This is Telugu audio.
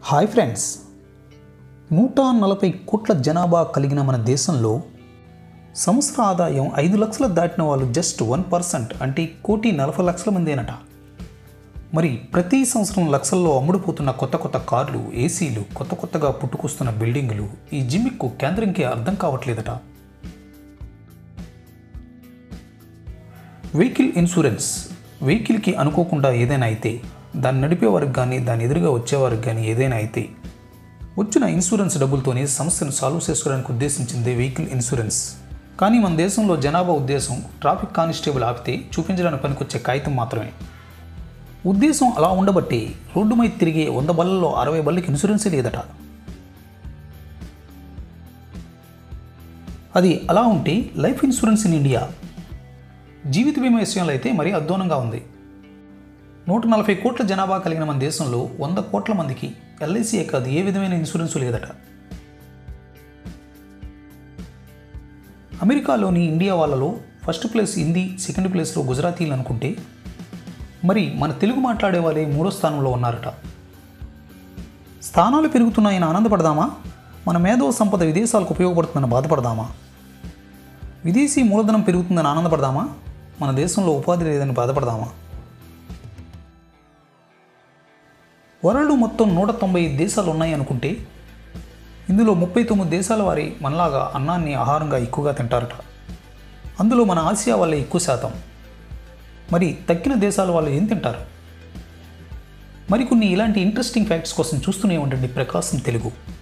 హాయ్ ఫ్రెండ్స్ నూట నలభై కోట్ల జనాభా కలిగిన మన దేశంలో సంవత్సర ఆదాయం ఐదు లక్షలు దాటిన వాళ్ళు జస్ట్ వన్ పర్సెంట్ అంటే కోటి నలభై లక్షల మందేనట మరి ప్రతి సంవత్సరం లక్షల్లో అమ్ముడుపోతున్న కొత్త కొత్త కార్లు ఏసీలు కొత్త కొత్తగా పుట్టుకొస్తున్న బిల్డింగులు ఈ జిమ్మిక్కు కేంద్రంకి అర్థం కావట్లేదట వెహికల్ ఇన్సూరెన్స్ వెహికల్కి అనుకోకుండా ఏదైనా అయితే దాన్ని నడిపేవారికి కానీ దాని ఎదురుగా వచ్చేవారికి కానీ ఏదైనా అయితే వచ్చిన ఇన్సూరెన్స్ డబ్బులతోనే సమస్యను సాల్వ్ చేసుకోవడానికి ఉద్దేశించింది వెహికల్ ఇన్సూరెన్స్ కానీ మన దేశంలో జనాభా ఉద్దేశం ట్రాఫిక్ కానిస్టేబుల్ ఆపితే చూపించడానికి పనికొచ్చే కాగితం మాత్రమే ఉద్దేశం అలా ఉండబట్టి రోడ్డు మీద తిరిగే వంద బళ్ళలో అరవై బళ్ళకి ఇన్సూరెన్సే లేదట అది అలా ఉంటే లైఫ్ ఇన్సూరెన్స్ ఇన్ ఇండియా జీవిత బీమా విషయంలో అయితే మరీ అధ్వానంగా ఉంది నూట నలభై కోట్ల జనాభా కలిగిన మన దేశంలో వంద కోట్ల మందికి ఎల్ఐసీఏ కాదు ఏ విధమైన ఇన్సూరెన్స్ లేదట అమెరికాలోని ఇండియా వాళ్ళలో ఫస్ట్ ప్లేస్ హిందీ సెకండ్ ప్లేస్లో గుజరాతీలు అనుకుంటే మరి మన తెలుగు మాట్లాడే వాళ్ళే మూడో స్థానంలో ఉన్నారట స్థానాలు పెరుగుతున్నాయని ఆనందపడదామా మన మేధో సంపద విదేశాలకు ఉపయోగపడుతుందని బాధపడదామా విదేశీ మూలధనం పెరుగుతుందని ఆనందపడదామా మన దేశంలో ఉపాధి లేదని బాధపడదామా వరల్డ్ మొత్తం నూట తొంభై దేశాలు ఉన్నాయి అనుకుంటే ఇందులో ముప్పై తొమ్మిది దేశాల వారి మనలాగా అన్నాన్ని ఆహారంగా ఎక్కువగా తింటారట అందులో మన ఆసియా వాళ్ళే ఎక్కువ శాతం మరి తక్కిన దేశాల వాళ్ళు ఏం తింటారు మరికొన్ని ఇలాంటి ఇంట్రెస్టింగ్ ఫ్యాక్ట్స్ కోసం చూస్తూనే ఉండండి ప్రకాశం తెలుగు